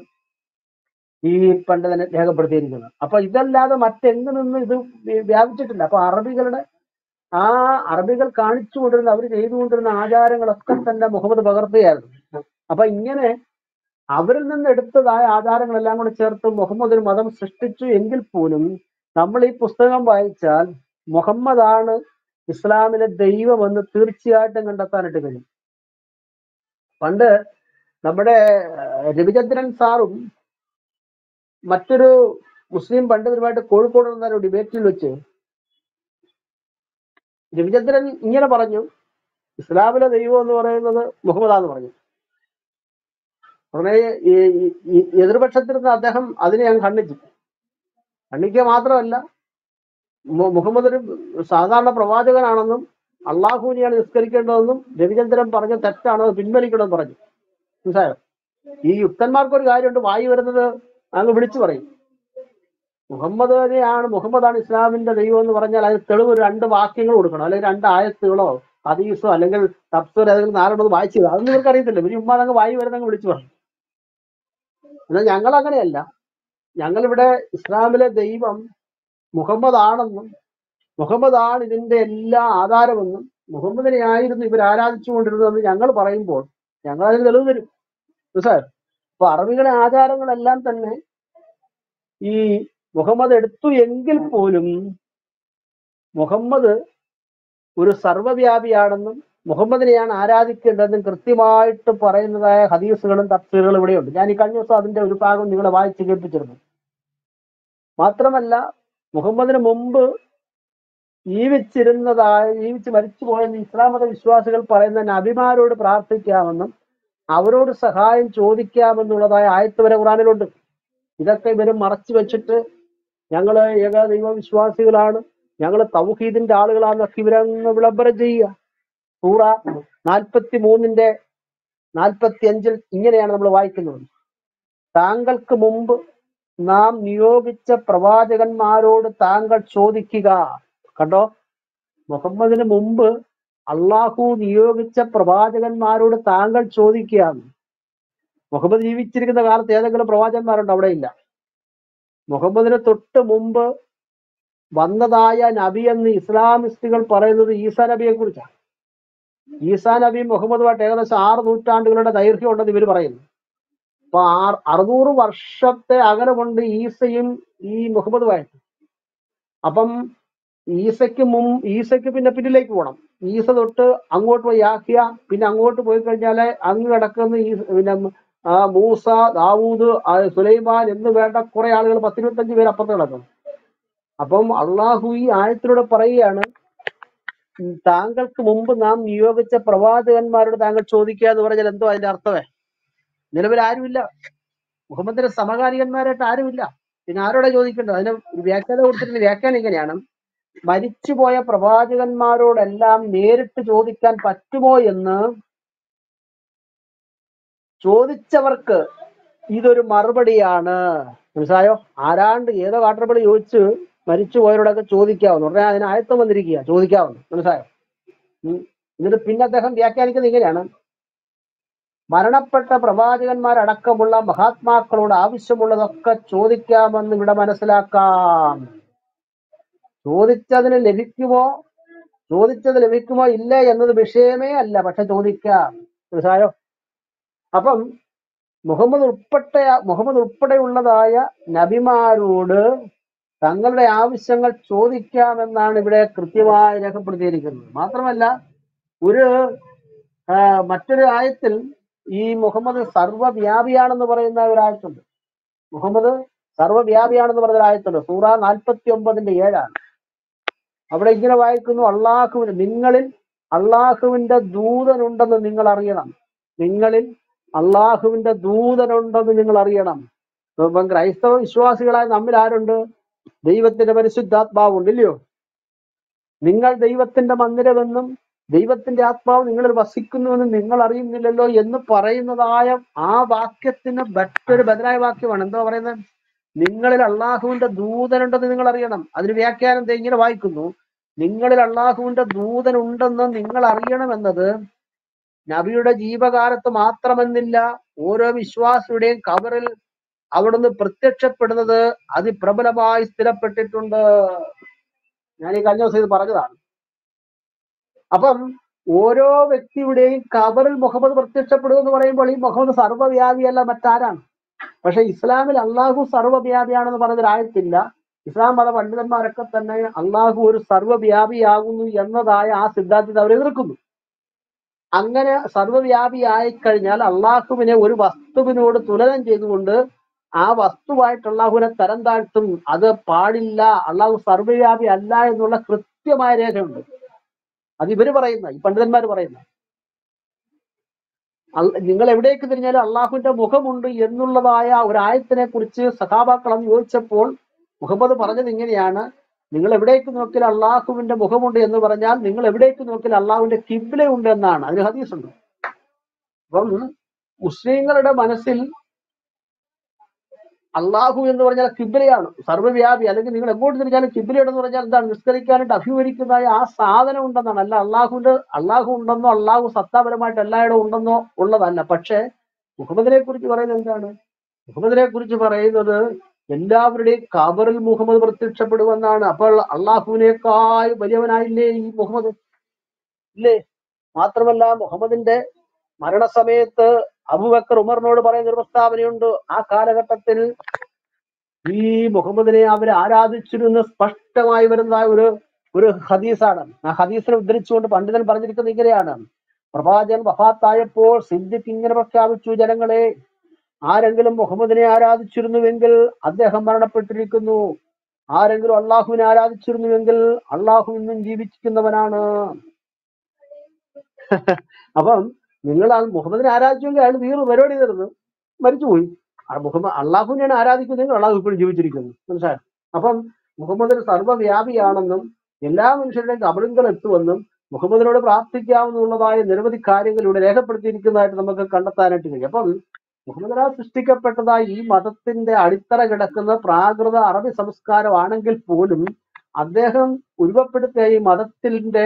ഈ പണ്ഡിതനെ രേഖപ്പെടുത്തിയിരിക്കുന്നത് അപ്പൊ ഇതല്ലാതെ മറ്റെങ്ങ് നിന്ന് ഇത് വ്യ- വ്യാപിച്ചിട്ടില്ല അപ്പൊ അറബികളുടെ ആ അറബികൾ കാണിച്ചു കൊണ്ടിരുന്ന അവർ ചെയ്തുകൊണ്ടിരുന്ന ആചാരങ്ങളൊക്കെ തന്നെ മുഹമ്മദ് പകർത്തുകയായിരുന്നു അപ്പൊ ഇങ്ങനെ അവരിൽ നിന്ന് എടുത്തതായ ആചാരങ്ങളെല്ലാം കൂടെ ചേർത്ത് മുഹമ്മദ് ഒരു മതം സൃഷ്ടിച്ചു എങ്കിൽ പോലും നമ്മൾ ഈ പുസ്തകം വായിച്ചാൽ മുഹമ്മദാണ് ഇസ്ലാമിലെ ദൈവമെന്ന് തീർച്ചയായിട്ടും കണ്ടെത്താനായിട്ട് കഴിയും പണ്ട് നമ്മുടെ ഏഹ്, രവിചന്ദ്രൻ സാറും മറ്റൊരു മുസ്ലിം പണ്ഡിതരുമായിട്ട് കോഴിക്കോട് നടന്ന ഒരു ഡിബേറ്റിൽ വെച്ച് രവിചന്ദ്രൻ ഇങ്ങനെ പറഞ്ഞു ഇസ്ലാമിലെ ദൈവം എന്ന് പറയുന്നത് മുഹമ്മദാന്ന് പറഞ്ഞു ഉടനെ ഈ ഈ- ഈ എതിർപക്ഷത്തിരുന്ന അദ്ദേഹം അതിനെ ഞാൻ ഖണ്ഡിച്ചു ഖണ്ഡിക്കുക മാത്രമല്ല മു- മുഹമ്മദ് ഒരു സാധാരണ പ്രവാചകനാണെന്നും അള്ളാഹുവിനെയാണ് നിസ്കരിക്കേണ്ടതെന്നും രവിചന്ദ്രൻ പറഞ്ഞ തെറ്റാണ് അത് പിൻവലിക്കണമെന്ന് പറഞ്ഞു മനസ്സിലായോ ഈ യുക്തന്മാർക്ക് ഒരു കാര്യമുണ്ട് വായി വരുന്നത് അങ്ങ് വിളിച്ചു പറയും മുഹമ്മദിനെയാണ് മുഹമ്മദാണ് ഇസ്ലാമിന്റെ ദൈവം എന്ന് പറഞ്ഞാൽ അതിന് തെളിവ് ഒരു രണ്ട് വാക്യങ്ങൾ കൊടുക്കണം അല്ലെങ്കിൽ രണ്ട് ആയത്തുകളോ ഹദീസോ അല്ലെങ്കിൽ തപ്സോ ഏതെങ്കിലും നാലെണ്ണത് വായിച്ചു അതൊന്നും ഇവർക്ക് അറിയത്തില്ല ഇവര് ഉമ്മാ അങ്ങ് വായി വരുന്നങ്ങ് വിളിച്ചു പറയും എന്നാൽ ഞങ്ങൾ അങ്ങനെയല്ല ഞങ്ങളിവിടെ ഇസ്ലാമിലെ ദൈവം മുഹമ്മദ് ആണെന്നും മുഹമ്മദ് ആണ് ഇതിന്റെ എല്ലാ ആധാരമെന്നും മുഹമ്മദിനെ ആയിരുന്നു ഇവർ ആരാധിച്ചുകൊണ്ടിരുന്നതെന്ന് ഞങ്ങൾ പറയുമ്പോൾ ഞങ്ങൾ അതിന് തെളിവ് തരും മനസ്സിലായോ അപ്പൊ അറബികളെ ആചാരങ്ങളെല്ലാം തന്നെ ഈ മുഹമ്മദ് എടുത്തു എങ്കിൽ പോലും മുഹമ്മദ് ഒരു സർവ്വവ്യാപിയാണെന്നും മുഹമ്മദിനെയാണ് ആരാധിക്കേണ്ടതെന്നും കൃത്യമായിട്ട് പറയുന്നതായ ഹദീസുകളും തഫ്സീറുകളും ഇവിടെയുണ്ട് ഞാൻ ഈ കഴിഞ്ഞ ദിവസം അതിന്റെ ഒരു ഭാഗം നിങ്ങളെ വായിച്ച് കേൾപ്പിച്ചിരുന്നു മാത്രമല്ല മുഹമ്മദിന് മുമ്പ് ജീവിച്ചിരുന്നതായ ജീവിച്ച് മരിച്ചു പോയെന്ന് ഇസ്ലാം മത വിശ്വാസികൾ പറയുന്ന നബിമാരോട് പ്രാർത്ഥിക്കാമെന്നും അവരോട് സഹായം ചോദിക്കാമെന്നുള്ളതായ ആയത്ത് വരെ ഖുറാനിലുണ്ട് ഇതൊക്കെ ഇവര് മറച്ചു വെച്ചിട്ട് ഞങ്ങള് ഏകദൈവ വിശ്വാസികളാണ് ഞങ്ങൾ തൗഹീദിന്റെ ആളുകളാണെന്നൊക്കെ ഇവരങ്ങ് വിളംബരം ചെയ്യുക സൂറ നാൽപ്പത്തി മൂന്നിന്റെ നാൽപ്പത്തി അഞ്ചിൽ ഇങ്ങനെയാണ് നമ്മൾ വായിക്കുന്നത് താങ്കൾക്ക് മുമ്പ് നാം നിയോഗിച്ച പ്രവാചകന്മാരോട് താങ്കൾ ചോദിക്കുക കണ്ടോ മുഹമ്മദിന് മുമ്പ് അള്ളാഹു നിയോഗിച്ച പ്രവാചകന്മാരോട് താങ്കൾ ചോദിക്കുകയാണ് മുഹമ്മദ് ജീവിച്ചിരിക്കുന്ന കാലത്ത് ഏതെങ്കിലും പ്രവാചകന്മാരുണ്ടോ അവിടെ ഇല്ല മുഹമ്മദിന് തൊട്ട് മുമ്പ് വന്നതായ നബി എന്ന് ഇസ്ലാമിസ്റ്റുകൾ പറയുന്നത് ഈസാ നബിയെ കുറിച്ചാണ് ഈസാ നബി മുഹമ്മദുമായിട്ട് ഏകദേശം ആറ് നൂറ്റാണ്ടുകളുടെ ദൈർഘ്യം ഉണ്ടെന്ന് ഇവർ പറയുന്നു അപ്പൊ ആറ് അറുന്നൂറ് വർഷത്തെ അകലമുണ്ട് ഈസയും ഈ മുഹമ്മദുമായിട്ട് അപ്പം ഈസയ്ക്ക് മും ഈസയ്ക്ക് പിന്നെ പിന്നിലേക്ക് പോകണം ഈസ തൊട്ട് അങ്ങോട്ട് പോയി യാഹിയ പിന്നെ അങ്ങോട്ട് പോയി കഴിഞ്ഞാല് അങ്ങ് കിടക്കുന്ന ഈ പിന്നെ ആ മൂസ ദാവൂദ് ആ സുലൈമാൻ എന്ന് വേണ്ട കുറെ ആളുകൾ പത്തിരുപത്തഞ്ച് പേര് അപ്പുറത്ത് കിടക്കും അപ്പം അള്ളാഹു ഈ ആയത്തിലൂടെ പറയുകയാണ് ഉം, താങ്കൾക്ക് മുമ്പ് നാം നിയോഗിച്ച പ്രവാചകന്മാരോട് താങ്കൾ ചോദിക്കുക എന്ന് പറഞ്ഞാൽ എന്തോ അതിന്റെ അർത്ഥമേ നിലവിൽ ആരുമില്ല മുഹമ്മദിന്റെ സമകാലികന്മാരായിട്ട് ആരുമില്ല പിന്നെ ആരോടെ ചോദിക്കേണ്ടത് അതിന് ഒരു വ്യാഖ്യാനം കൊടുത്തിരുന്ന വ്യാഖ്യാനം ഇങ്ങനെയാണ് മരിച്ചുപോയ പ്രവാചകന്മാരോടെല്ലാം നേരിട്ട് ചോദിക്കാൻ പറ്റുമോ എന്ന് ചോദിച്ചവർക്ക് ഇതൊരു മറുപടിയാണ് മനസ്സിലായോ ആരാണ്ട് ഏതോ കാട്ടറപ്പള്ളി ചോദിച്ച് മരിച്ചുപോയവരോടൊക്കെ ചോദിക്കാവുന്നു ഉടനെ അതിന് ആയത്തം വന്നിരിക്കുക ചോദിക്കാവുന്നു മനസ്സിലായോ ഉം. എന്നിട്ട് പിന്നെ അദ്ദേഹം വ്യാഖ്യാനിക്കുന്നത് ഇങ്ങനെയാണ് മരണപ്പെട്ട പ്രവാചകന്മാരടക്കമുള്ള മഹാത്മാക്കളോട് ആവശ്യമുള്ളതൊക്കെ ചോദിക്കാമെന്ന് ഇവിടെ മനസ്സിലാക്കാം ചോദിച്ചതിന് ലഭിക്കുമോ ചോദിച്ചത് ലഭിക്കുമോ ഇല്ല എന്നത് വിഷയമേ അല്ല പക്ഷെ ചോദിക്കാം മനസ്സിലായോ അപ്പം മുഹമ്മദ് ഉൾപ്പെട്ട മുഹമ്മദ് ഉൾപ്പെടെയുള്ളതായ നബിമാരോട് തങ്ങളുടെ ആവശ്യങ്ങൾ ചോദിക്കാമെന്നാണ് ഇവിടെ കൃത്യമായി രേഖപ്പെടുത്തിയിരിക്കുന്നത് മാത്രമല്ല ഒരു ആ, മറ്റൊരു ആയത്തിൽ ഈ മുഹമ്മദ് സർവ്വവ്യാപിയാണെന്ന് പറയുന്ന ഒരു ആയത്തുണ്ട് മുഹമ്മദ് സർവ്വവ്യാപിയാണെന്ന് പറയുന്ന ഒരു ആയത്തുണ്ട് സൂറ നാൽപ്പത്തി ഒമ്പതിന്റെ ഏഴാണ് അവിടെ ഇങ്ങനെ വായിക്കുന്നു അള്ളാഹുവിന് നിങ്ങളിൽ അള്ളാഹുവിന്റെ ദൂതനുണ്ടെന്ന് നിങ്ങൾ അറിയണം നിങ്ങളിൽ അള്ളാഹുവിന്റെ ദൂതനുണ്ടെന്ന് നിങ്ങൾ അറിയണം ഇപ്പം ക്രൈസ്തവ വിശ്വാസികളായ നമ്മിൽ ആരുണ്ട് ദൈവത്തിന്റെ പരിശുദ്ധാത്മാവുണ്ട് ഇല്ലയോ നിങ്ങൾ ദൈവത്തിന്റെ മന്ദിരമെന്നും ദൈവത്തിന്റെ ആത്മാവ് നിങ്ങളിൽ വസിക്കുന്നുവെന്നും നിങ്ങൾ അറിയുന്നില്ലല്ലോ എന്ന് പറയുന്നതായ ആ വാക്യത്തിന് മറ്റൊരു ബദലായ വാക്യമാണ് എന്താ പറയുന്നത് നിങ്ങളിൽ അള്ളാഹുവിന്റെ ദൂതനുണ്ടെന്ന് നിങ്ങൾ അറിയണം അതിന് വ്യാഖ്യാനം ദേ ഇങ്ങനെ വായിക്കുന്നു നിങ്ങളിൽ അള്ളാഹുവിന്റെ ദൂതനുണ്ടെന്ന് നിങ്ങൾ അറിയണമെന്നത് നബിയുടെ ജീവകാലത്ത് മാത്രമെന്നില്ല ഓരോ വിശ്വാസിയുടെയും കബറിൽ അവിടുന്ന് പ്രത്യക്ഷപ്പെടുന്നത് അതിപ്രബലമായി സ്ഥിരപ്പെട്ടിട്ടുണ്ട് ഞാൻ ഈ കഴിഞ്ഞ ദിവസം ഇത് പറഞ്ഞതാണ് അപ്പം ഓരോ വ്യക്തിയുടെയും കബറിൽ മുഹമ്മദ് പ്രത്യക്ഷപ്പെടുക എന്ന് പറയുമ്പോൾ ഈ മുഹമ്മദ് സർവ്വവ്യാപിയല്ല മറ്റാരാണ് പക്ഷെ ഇസ്ലാമിൽ അള്ളാഹു സർവ്വവ്യാപിയാണെന്ന് പറഞ്ഞൊരായത്തില്ല ഇസ്ലാം മത പണ്ഡിതന്മാരൊക്കെ തന്നെ അള്ളാഹു ഒരു സർവ്വവ്യാപിയാകുന്നു എന്നതായ ആ സിദ്ധാന്തത്തെ അവർ എതിർക്കുന്നു അങ്ങനെ സർവ്വവ്യാപിയായി കഴിഞ്ഞാൽ അള്ളാഹുവിനെ ഒരു വസ്തുവിനോട് തുലനം ചെയ്തുകൊണ്ട് ആ വസ്തുവായിട്ട് അള്ളാഹുവിനെ തരം താഴ്ത്തും അത് പാടില്ല അള്ളാഹു സർവ്വവ്യാപി അല്ല എന്നുള്ള കൃത്യമായ രേഖയുണ്ട് അത് ഇവര് പറയുന്ന ഈ പണ്ഡിതന്മാർ പറയുന്ന അൽ- നിങ്ങൾ എവിടേക്ക് തിരിഞ്ഞാലും അള്ളാഹുവിന്റെ മുഖമുണ്ട് എന്നുള്ളതായ ഒരു ആയത്തിനെ കുറിച്ച് സഹാബാക്കൾ അന്ന് ചോദിച്ചപ്പോൾ മുഹമ്മദ് പറഞ്ഞത് ഇങ്ങനെയാണ് നിങ്ങൾ എവിടേക്ക് നോക്കിയാൽ അള്ളാഹുവിന്റെ മുഖമുണ്ട് എന്ന് പറഞ്ഞാൽ നിങ്ങൾ എവിടേക്ക് നോക്കിയാൽ അള്ളാഹുവിന്റെ കിബിലയുണ്ട് എന്നാണ് അതിന് ഹദീസ് ഉണ്ട് അപ്പം മുസ്ലിങ്ങളുടെ മനസ്സിൽ അള്ളാഹു എന്ന് പറഞ്ഞാൽ കിബിലയാണ് സർവ്വവ്യാപി അല്ലെങ്കിൽ നിങ്ങൾ എങ്ങോട്ട് തിരിഞ്ഞാലും കിബിലയുടെന്ന് പറഞ്ഞാൽ എന്താണ് നിസ്കരിക്കാനായിട്ട് അഭിമുഖിക്കുന്നതായ ആ സാധനം ഉണ്ടെന്നാണ് അല്ല അള്ളാഹുവിന്റെ അള്ളാഹു ഉണ്ടെന്നോ അള്ളാഹു സത്താപരമായിട്ട് എല്ലായിടവും ഉണ്ടെന്നോ ഉള്ളതല്ല പക്ഷേ മുഹമ്മദിനെ കുറിച്ച് പറയുന്നത് എന്താണ് മുഹമ്മദിനെ കുറിച്ച് പറയുന്നത് എല്ലാവരുടെയും കബറിൽ മുഹമ്മദ് പ്രത്യക്ഷപ്പെടുമെന്നാണ് അപ്പോൾ അള്ളാഹുവിനേക്കാൾ വലിയവനായില്ലേ ഈ മുഹമ്മദ് ഇല്ലേ മാത്രമല്ല മുഹമ്മദിന്റെ മരണസമയത്ത് അബൂബക്കർ ഉമറിനോട് പറയുന്ന ഒരു പ്രസ്താവനയുണ്ട് ആ കാലഘട്ടത്തിൽ ഈ മുഹമ്മദിനെ അവർ ആരാധിച്ചിരുന്ന സ്പഷ്ടമായി വരുന്ന ഒരു ഒരു ഹദീസാണ് ആ ഹദീസിനെ ഉദ്ധരിച്ചുകൊണ്ട് പണ്ഡിതൻ പറഞ്ഞിരിക്കുന്നത് ഇങ്ങനെയാണ് പ്രവാചകൻ വഫാത്തായപ്പോൾ സിദ്ദിഖ് ഇങ്ങനെ പ്രഖ്യാപിച്ചു ജനങ്ങളെ ആരെങ്കിലും മുഹമ്മദിനെ ആരാധിച്ചിരുന്നുവെങ്കിൽ അദ്ദേഹം മരണപ്പെട്ടിരിക്കുന്നു ആരെങ്കിലും അള്ളാഹുവിനെ ആരാധിച്ചിരുന്നുവെങ്കിൽ അള്ളാഹു ഇന്നും ജീവിച്ചിരിക്കുന്നവനാണ് അപ്പം നിങ്ങൾ ആ മുഹമ്മദിനെ ആരാധിച്ചുവെങ്കിൽ അയാൾ തീർന്നു പരിപാടി തീർന്നു മരിച്ചുപോയി ആ മുഹമ്മദ് അള്ളാഹുവിനെയാണ് ആരാധിക്കുന്നതെങ്കിൽ അള്ളാഹു ഇപ്പോഴും ജീവിച്ചിരിക്കുന്നു മനസ്സിലായോ അപ്പം മുഹമ്മദിന് സർവ്വവ്യാപിയാണെന്നും എല്ലാ മനുഷ്യരുടെയും കബളിങ്കൽ എത്തുമെന്നും മുഹമ്മദിനോട് പ്രാർത്ഥിക്കാവുന്നതായ നിരവധി കാര്യങ്ങൾ ഇവിടെ രേഖപ്പെടുത്തിയിരിക്കുന്നതായിട്ട് നമുക്ക് കണ്ടെത്താനായിട്ട് കഴിയും അപ്പം മുഹമ്മദിനാൽ സൃഷ്ടിക്കപ്പെട്ടതായ ഈ മതത്തിന്റെ അടിത്തറ കിടക്കുന്ന പ്രാകൃത അറബി സംസ്കാരമാണെങ്കിൽ പോലും അദ്ദേഹം ഉരുവപ്പെടുത്തിയ ഈ മതത്തിന്റെ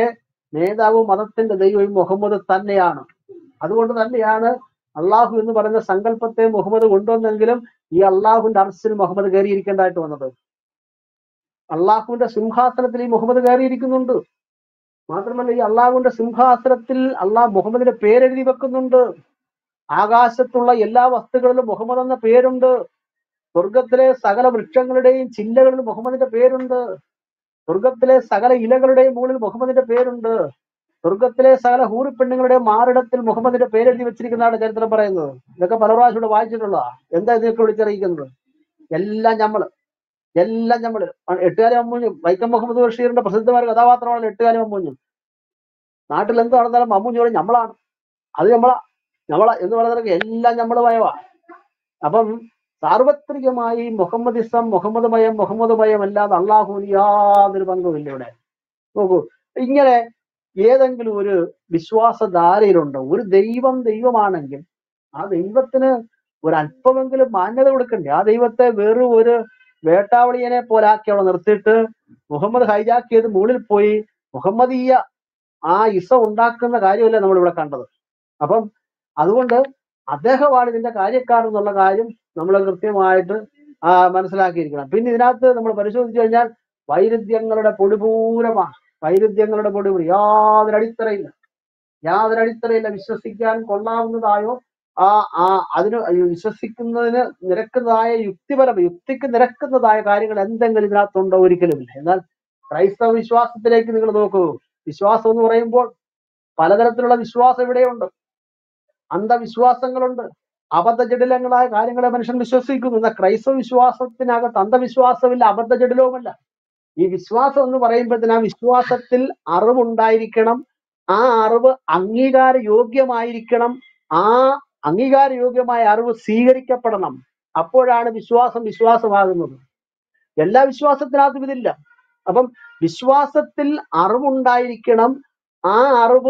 നേതാവും മതത്തിന്റെ ദൈവവും മുഹമ്മദ് തന്നെയാണ് അതുകൊണ്ട് തന്നെയാണ് അള്ളാഹു എന്ന് പറയുന്ന സങ്കല്പത്തെ മുഹമ്മദ് കൊണ്ടുവന്നെങ്കിലും ഈ അള്ളാഹുവിന്റെ അർസിൽ മുഹമ്മദ് കയറിയിരിക്കേണ്ടതായിട്ട് വന്നത് അള്ളാഹുവിന്റെ സിംഹാസനത്തിൽ ഈ മുഹമ്മദ് കയറിയിരിക്കുന്നുണ്ട് മാത്രമല്ല ഈ അള്ളാഹുവിന്റെ സിംഹാസനത്തിൽ അള്ളാഹ് മുഹമ്മദിന്റെ പേരെഴുതി വെക്കുന്നുണ്ട് ആകാശത്തുള്ള എല്ലാ വസ്തുക്കളിലും മുഹമ്മദ് എന്ന പേരുണ്ട് സ്വർഗത്തിലെ സകല വൃക്ഷങ്ങളുടെയും ചില്ലകളിൽ മുഹമ്മദിന്റെ പേരുണ്ട് സ്വർഗത്തിലെ സകല ഇലകളുടെയും മുകളിൽ മുഹമ്മദിന്റെ പേരുണ്ട് സ്വർഗത്തിലെ സകല ഹൂറിപ്പെണ്ണുങ്ങളുടെ മാറിടത്തിൽ മുഹമ്മദിന്റെ പേരെഴുതി വെച്ചിരിക്കുന്നതാണ് ചരിത്രം പറയുന്നത് ഇതൊക്കെ പല പ്രാവശ്യം ഇവിടെ വായിച്ചിട്ടുള്ളതാ എന്താ ഇതിനൊക്കെ വിളിച്ചറിയിക്കുന്നത് എല്ലാം ഞമ്മള് എല്ലാം ഞമ്മള് എട്ടുകാലി അമ്മൂഞ്ഞും വൈക്കം മുഹമ്മദ് ബഷീറിന്റെ പ്രസിദ്ധമായ ഒരു കഥാപാത്രമാണ് എട്ടുകാലി അമ്മൂഞ്ഞും നാട്ടിൽ എന്ത് നടന്നാലും അമ്മൂഞ്ഞ് പറയും ഞമ്മളാണ് അത് ഞമ്മളാ ഞമ്മള എന്ന് പറയുന്നത് എല്ലാം ഞമ്മള് മയവാ അപ്പം സാർവത്രികമായി മുഹമ്മദിസം മുഹമ്മദ് മയം മുഹമ്മദ് മയം അല്ലാതെ അള്ളാഹുവിന് യാതൊരു പങ്കുമില്ല ഇവിടെ നോക്കൂ ഇങ്ങനെ ഏതെങ്കിലും ഒരു വിശ്വാസധാരയിലുണ്ടോ ഒരു ദൈവം ദൈവമാണെങ്കിൽ ആ ദൈവത്തിന് ഒരു അല്പമെങ്കിലും മാന്യത കൊടുക്കണ്ടേ ആ ദൈവത്തെ വെറും ഒരു വേട്ടാവളിയനെ പോലാക്കി അവിടെ നിർത്തിയിട്ട് മുഹമ്മദ് ഹൈജാക്ക് ചെയ്ത് മുകളിൽ പോയി മുഹമ്മദീയ ആ ഇസ ഉണ്ടാക്കുന്ന കാര്യമല്ലേ നമ്മൾ ഇവിടെ കണ്ടത് അപ്പം അതുകൊണ്ട് അദ്ദേഹമാണ് ഇതിന്റെ കാര്യക്കാരൻ എന്നുള്ള കാര്യം നമ്മൾ കൃത്യമായിട്ട് ആ മനസ്സിലാക്കിയിരിക്കണം പിന്നെ ഇതിനകത്ത് നമ്മൾ പരിശോധിച്ചു കഴിഞ്ഞാൽ വൈരുദ്ധ്യങ്ങളുടെ പൊടിപൂരമാണ് വൈരുദ്ധ്യങ്ങളുടെ പൊടിപൂരം യാതൊരു അടിത്തറയില്ല യാതൊരു അടിത്തറയില്ല വിശ്വസിക്കാൻ കൊള്ളാവുന്നതായോ ആ ആ അതിന് വിശ്വസിക്കുന്നതിന് നിരക്കുന്നതായ യുക്തിപരം യുക്തിക്ക് നിരക്കുന്നതായ കാര്യങ്ങൾ എന്തെങ്കിലും ഇതിനകത്തുണ്ടോ ഒരിക്കലുമില്ല എന്നാൽ ക്രൈസ്തവ വിശ്വാസത്തിലേക്ക് നിങ്ങൾ നോക്കൂ വിശ്വാസം എന്ന് പറയുമ്പോൾ പലതരത്തിലുള്ള വിശ്വാസം ഇവിടെയുണ്ട് അന്ധവിശ്വാസങ്ങളുണ്ട് അബദ്ധജടിലങ്ങളായ കാര്യങ്ങളെ മനുഷ്യൻ വിശ്വസിക്കുന്നു എന്നാൽ ക്രൈസ്തവ വിശ്വാസത്തിനകത്ത് അന്ധവിശ്വാസമില്ല അബദ്ധജടിലവുമല്ല ഈ വിശ്വാസം എന്ന് പറയുമ്പോഴത്തേന് ആ വിശ്വാസത്തിൽ അറിവുണ്ടായിരിക്കണം ആ അറിവ് അംഗീകാര യോഗ്യമായിരിക്കണം ആ അംഗീകാര യോഗ്യമായ അറിവ് സ്വീകരിക്കപ്പെടണം അപ്പോഴാണ് വിശ്വാസം വിശ്വാസമാകുന്നത് എല്ലാ വിശ്വാസത്തിനകത്തും ഇതില്ല അപ്പം വിശ്വാസത്തിൽ അറിവുണ്ടായിരിക്കണം ആ അറിവ്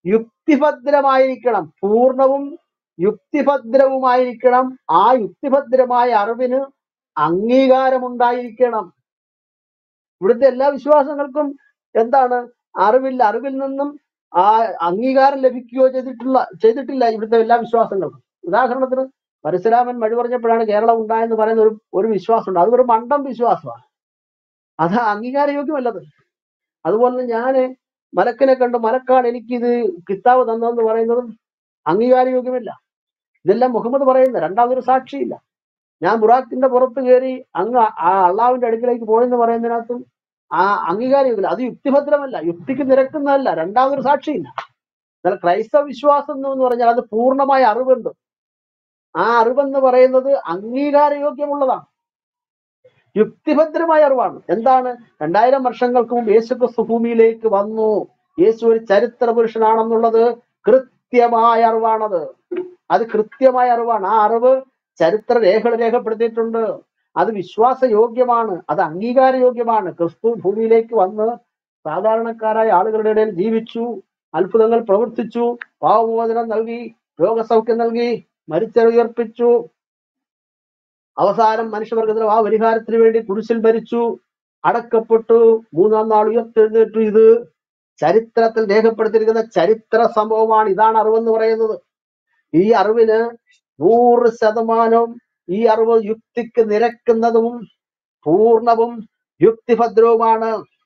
യുക്തിഭദ്രമായിരിക്കണം പൂർണ്ണവും യുക്തിഭദ്രവുമായിരിക്കണം ആ യുക്തിഭദ്രമായ അറിവിന് അംഗീകാരമുണ്ടായിരിക്കണം ഇവിടുത്തെ എല്ലാ വിശ്വാസങ്ങൾക്കും എന്താണ് അറിവില്ല അറിവിൽ നിന്നും ആ അംഗീകാരം ലഭിക്കുകയോ ചെയ്തിട്ടുള്ള ചെയ്തിട്ടില്ല ഇവിടുത്തെ എല്ലാ വിശ്വാസങ്ങൾക്കും ഉദാഹരണത്തിന് പരശുരാമൻ മഴ പറഞ്ഞപ്പോഴാണ് കേരളം ഉണ്ടായെന്ന് പറയുന്ന ഒരു ഒരു വിശ്വാസമുണ്ട് അത് ഒരു മണ്ടം വിശ്വാസമാണ് അത് അംഗീകാരയോഗ്യമല്ലത് അതുപോലെ തന്നെ ഞാന് മലക്കിനെ കണ്ട് മലക്കാണ് എനിക്കിത് കിതാബ് തന്നതെന്ന് പറയുന്നതും അംഗീകാരയോഗ്യമല്ല ഇതെല്ലാം മുഹമ്മദ് പറയുന്ന രണ്ടാമതൊരു സാക്ഷിയില്ല ഞാൻ ബുറാക്കിന്റെ പുറത്ത് കയറി അങ്ങ് ആ അള്ളാവിന്റെ അടുക്കിലേക്ക് പോയെന്ന് പറയുന്നതിനകത്തും ആ അംഗീകാരമില്ല അത് യുക്തിഭദ്രമല്ല യുക്തിക്ക് നിരക്കുന്നതല്ല രണ്ടാമതൊരു സാക്ഷിയില്ല എന്നാൽ ക്രൈസ്തവ വിശ്വാസം എന്ന് പറഞ്ഞാൽ അത് പൂർണ്ണമായ അറിവുണ്ട് ആ അറിവെന്ന് പറയുന്നത് അംഗീകാരയോഗ്യമുള്ളതാണ് യുക്തിഭദ്രമായ അറിവാണ് എന്താണ് രണ്ടായിരം വർഷങ്ങൾക്ക് മുമ്പ് യേശു ക്രിസ്തു ഭൂമിയിലേക്ക് വന്നു യേശു ഒരു ചരിത്ര പുരുഷനാണെന്നുള്ളത് കൃത്യമായ അറിവാണത് അത് കൃത്യമായ അറിവാണ് ആ അറിവ് ചരിത്ര രേഖകൾ രേഖപ്പെടുത്തിയിട്ടുണ്ട് അത് വിശ്വാസയോഗ്യമാണ് അത് അംഗീകാരയോഗ്യമാണ് ക്രിസ്തു ഭൂമിയിലേക്ക് വന്ന് സാധാരണക്കാരായ ആളുകളുടെ ഇടയിൽ ജീവിച്ചു അത്ഭുതങ്ങൾ പ്രവർത്തിച്ചു പാവമോചനം നൽകി രോഗസൗഖ്യം നൽകി മരിച്ചുയർപ്പിച്ചു അവസാനം മനുഷ്യവർഗത്തിന് ആ പരിഹാരത്തിന് വേണ്ടി കുരിശിൽ മരിച്ചു അടക്കപ്പെട്ടു മൂന്നാം നാൾ ഉയർത്തെഴുന്നേറ്റു ഇത് ചരിത്രത്തിൽ രേഖപ്പെടുത്തിയിരിക്കുന്ന ചരിത്ര സംഭവമാണ് ഇതാണ് അറിവെന്ന് പറയുന്നത് ഈ അറിവിന് നൂറ് ശതമാനവും ഈ അറിവ് യുക്തിക്ക് നിരക്കുന്നതും പൂർണ്ണവും യുക്തിഭദ്രവുമാണ്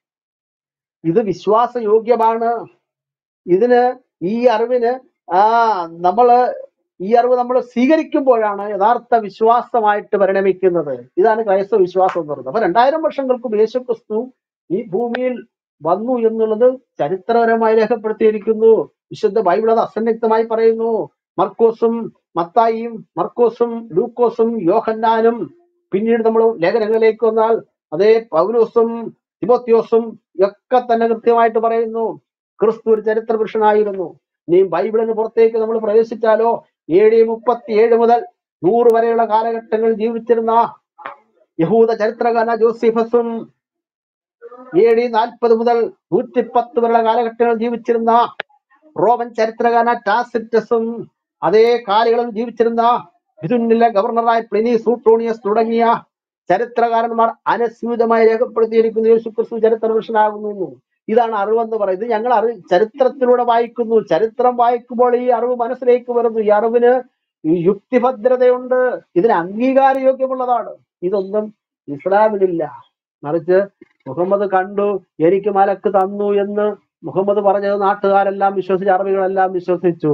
ഇത് വിശ്വാസയോഗ്യമാണ് ഇതിന് ഈ അറിവിന് ആ നമ്മള് ഈ അറിവ് നമ്മൾ സ്വീകരിക്കുമ്പോഴാണ് യഥാർത്ഥ വിശ്വാസമായിട്ട് പരിണമിക്കുന്നത് ഇതാണ് ക്രൈസ്തവ വിശ്വാസം എന്ന് പറയുന്നത് അപ്പൊ രണ്ടായിരം വർഷങ്ങൾക്ക് മുമ്പ് യേശു ക്രിസ്തു ഈ ഭൂമിയിൽ വന്നു എന്നുള്ളത് ചരിത്രപരമായി രേഖപ്പെടുത്തിയിരിക്കുന്നു വിശുദ്ധ ബൈബിൾ അത് അസന്നിഗ്ധമായി പറയുന്നു മർക്കോസും മത്തായിയും മർക്കോസും ലൂക്കോസും യോഹന്നാനും പിന്നീട് നമ്മൾ ലേഖനങ്ങളിലേക്ക് വന്നാൽ അതേ പൗലോസും തിമോത്യോസും ഒക്കെ തന്നെ കൃത്യമായിട്ട് പറയുന്നു ക്രിസ്തു ഒരു ചരിത്ര പുരുഷനായിരുന്നു ഇനി ബൈബിളിന് പുറത്തേക്ക് നമ്മൾ പ്രവേശിച്ചാലോ എ ഡി മുപ്പത്തി ഏഴ് മുതൽ നൂറ് വരെയുള്ള കാലഘട്ടങ്ങളിൽ ജീവിച്ചിരുന്ന യഹൂദ ചരിത്രകാരന ജോസിഫസും എ ഡി നാൽപ്പത് മുതൽ നൂറ്റിപ്പത്ത് വരെയുള്ള കാലഘട്ടങ്ങളിൽ ജീവിച്ചിരുന്ന റോമൻ ചരിത്രകാരന ടാസിറ്റസും അതേ കാലുകളിൽ ജീവിച്ചിരുന്ന ബിതുന്നിലെ ഗവർണറായ പ്ലിനി സൂട്ടോണിയസ് തുടങ്ങിയ ചരിത്രകാരന്മാർ അനസ്യൂതമായി രേഖപ്പെടുത്തിയിരിക്കുന്നു യേശു ക്രിസ്തു ചരിത്ര പുരുഷനാകുന്നു ഇതാണ് അറിവെന്ന് പറയുന്നത് ഞങ്ങൾ അറിവ് ചരിത്രത്തിലൂടെ വായിക്കുന്നു ചരിത്രം വായിക്കുമ്പോൾ ഈ അറിവ് മനസ്സിലേക്ക് വരുന്നു ഈ അറിവിന് ഈ യുക്തിഭദ്രതയുണ്ട് ഇതിന് അംഗീകാരയോഗ്യമുള്ളതാണ് ഇതൊന്നും ഇസ്ലാമിലില്ല മറിച്ച് മുഹമ്മദ് കണ്ടു എനിക്ക് മലക്ക് തന്നു എന്ന് മുഹമ്മദ് പറഞ്ഞത് നാട്ടുകാരെല്ലാം വിശ്വസിച്ചു അറബികളെല്ലാം വിശ്വസിച്ചു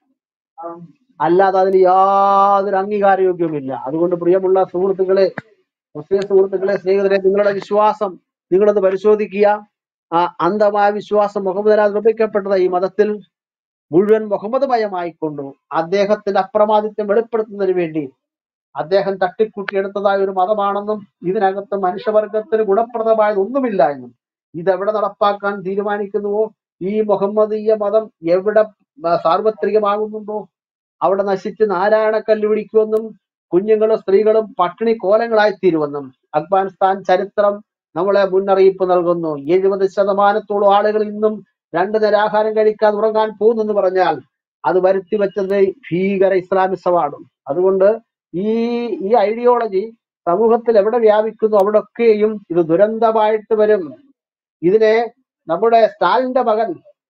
അല്ലാതെ അതിന് യാതൊരു അംഗീകാരയോഗ്യവുമില്ല അതുകൊണ്ട് പ്രിയമുള്ള സുഹൃത്തുക്കളെ മുസ്ലിം സുഹൃത്തുക്കളെ സ്നേഹിതരെ നിങ്ങളുടെ വിശ്വാസം നിങ്ങളത് പരിശോധിക്കുക ആ അന്ധമായ വിശ്വാസം മുഹമ്മദിനാൽ നിർമ്മിക്കപ്പെട്ടത് ഈ മതത്തിൽ മുഴുവൻ മുഹമ്മദ് മയമായിക്കൊണ്ടു അദ്ദേഹത്തിന്റെ അപ്രമാദിത്വം വെളിപ്പെടുത്തുന്നതിന് വേണ്ടി അദ്ദേഹം തട്ടിക്കൂട്ടിയെടുത്തതായ ഒരു മതമാണെന്നും ഇതിനകത്ത് മനുഷ്യവർഗത്തിന് ഗുണപ്രദമായത് ഒന്നുമില്ല എന്നും ഇതെവിടെ നടപ്പാക്കാൻ തീരുമാനിക്കുന്നുവോ ഈ മുഹമ്മദീയ മതം എവിടെ ആ, സാർവത്രികമാകുന്നുണ്ടോ അവിടെ നശിച്ച് നാരായണക്കല്ല് പിടിക്കുമെന്നും കുഞ്ഞുങ്ങളും സ്ത്രീകളും പട്ടിണി കോലങ്ങളായി തീരുമെന്നും അഫ്ഗാനിസ്ഥാൻ ചരിത്രം നമ്മളെ മുന്നറിയിപ്പ് നൽകുന്നു എഴുപത് ശതമാനത്തോളം ആളുകൾ ഇന്നും രണ്ടു നേരം ആഹാരം കഴിക്കാതെ ഉറങ്ങാൻ പോകുന്നെന്ന് പറഞ്ഞാൽ അത് വരുത്തി വെച്ചത് ഭീകര ഇസ്ലാമിസമാണ് അതുകൊണ്ട് ഈ ഈ ഐഡിയോളജി സമൂഹത്തിൽ എവിടെ വ്യാപിക്കുന്നു അവിടൊക്കെയും ഇത് ദുരന്തമായിട്ട് വരും ഇതിനെ നമ്മുടെ സ്റ്റാലിന്റെ മകൻ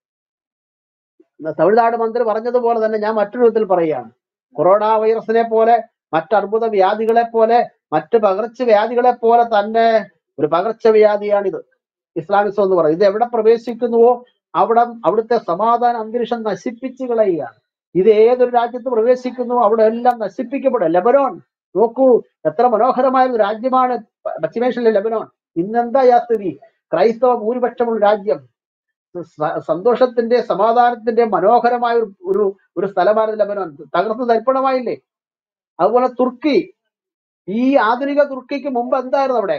തമിഴ്നാട് മന്ത്രി പറഞ്ഞതുപോലെ തന്നെ ഞാൻ മറ്റൊരു വിധത്തിൽ പറയുകയാണ് കൊറോണ വൈറസിനെ പോലെ മറ്റ് അർബുദ വ്യാധികളെ പോലെ മറ്റ് പകർച്ചവ്യാധികളെ പോലെ തന്നെ ഒരു പകർച്ചവ്യാധിയാണിത് ഇസ്ലാമിസം എന്ന് പറയുന്നത് ഇത് എവിടെ പ്രവേശിക്കുന്നുവോ അവിടെ അവിടുത്തെ സമാധാന അന്തരീക്ഷം നശിപ്പിച്ചു കളയുകയാണ് ഇത് ഏതൊരു രാജ്യത്ത് പ്രവേശിക്കുന്നു അവിടെ എല്ലാം നശിപ്പിക്കപ്പെടും ലെബനോൺ നോക്കൂ എത്ര മനോഹരമായ ഒരു രാജ്യമാണ് പ- പശ്ചിമേഷ്യയിലെ ലെബനോൺ ഇന്നെന്താ ആ സ്ഥിതി ക്രൈസ്തവ ഭൂരിപക്ഷമുള്ള രാജ്യം സ- സന്തോഷത്തിന്റെ സമാധാനത്തിന്റെ മനോഹരമായ ഒരു ഒരു ഒരു സ്ഥലമാണ് ലെബനോൻ തകർത്ത് തരിപ്പണമായില്ലേ അതുപോലെ തുർക്കി ഈ ആധുനിക തുർക്കിക്ക് മുമ്പ് എന്തായിരുന്നു അവിടെ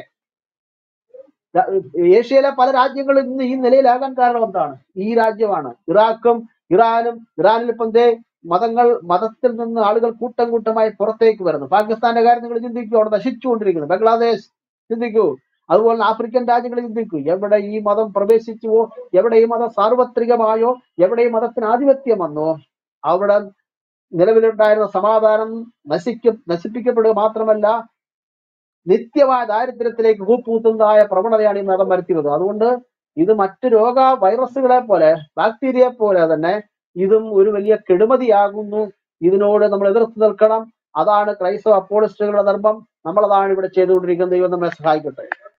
ര- ഏഷ്യയിലെ പല രാജ്യങ്ങളും ഇന്ന് ഈ നിലയിലാകാൻ കാരണം എന്താണ് ഈ രാജ്യമാണ് ഇറാഖും ഇറാനും ഇറാനിൽ ഇപ്പം ദേ മതങ്ങൾ മതത്തിൽ നിന്ന് ആളുകൾ കൂട്ടം കൂട്ടമായി പുറത്തേക്ക് വരുന്നു പാകിസ്ഥാന്റെ കാര്യം നിങ്ങൾ ചിന്തിക്കൂ അവിടെ നശിച്ചുകൊണ്ടിരിക്കുന്നു ബംഗ്ലാദേശ് ചിന്തിക്കൂ അതുപോലെ ആഫ്രിക്കൻ രാജ്യങ്ങൾ ചിന്തിക്കൂ എവിടെ ഈ മതം പ്രവേശിച്ചുവോ എവിടെ ഈ മതം സാർവത്രികമായോ എവിടെ ഈ മതത്തിന് ആധിപത്യം വന്നോ അവിടെ നിലവിലുണ്ടായിരുന്ന സമാധാനം നശിക്കും നശിപ്പിക്കപ്പെടുക മാത്രമല്ല നിത്യമായ ദാരിദ്ര്യത്തിലേക്ക് കൂപ്പൂത്തുന്നതായ പ്രവണതയാണ് ഈ മതം വരുത്തിയത് അതുകൊണ്ട് ഇത് മറ്റ് രോഗ വൈറസുകളെ പോലെ ബാക്ടീരിയയെ പോലെ തന്നെ ഇതും ഒരു വലിയ കെടുമതിയാകുന്നു ഇതിനോട് നമ്മൾ എതിർത്ത് നിൽക്കണം അതാണ് ക്രൈസ്തവ അപ്പോളിസ്റ്റുകളുടെ ധർമ്മം നമ്മളതാണ് ഇവിടെ ചെയ്തുകൊണ്ടിരിക്കുന്നത് ദൈവം നമ്മെ സഹായിക്കട്ടെ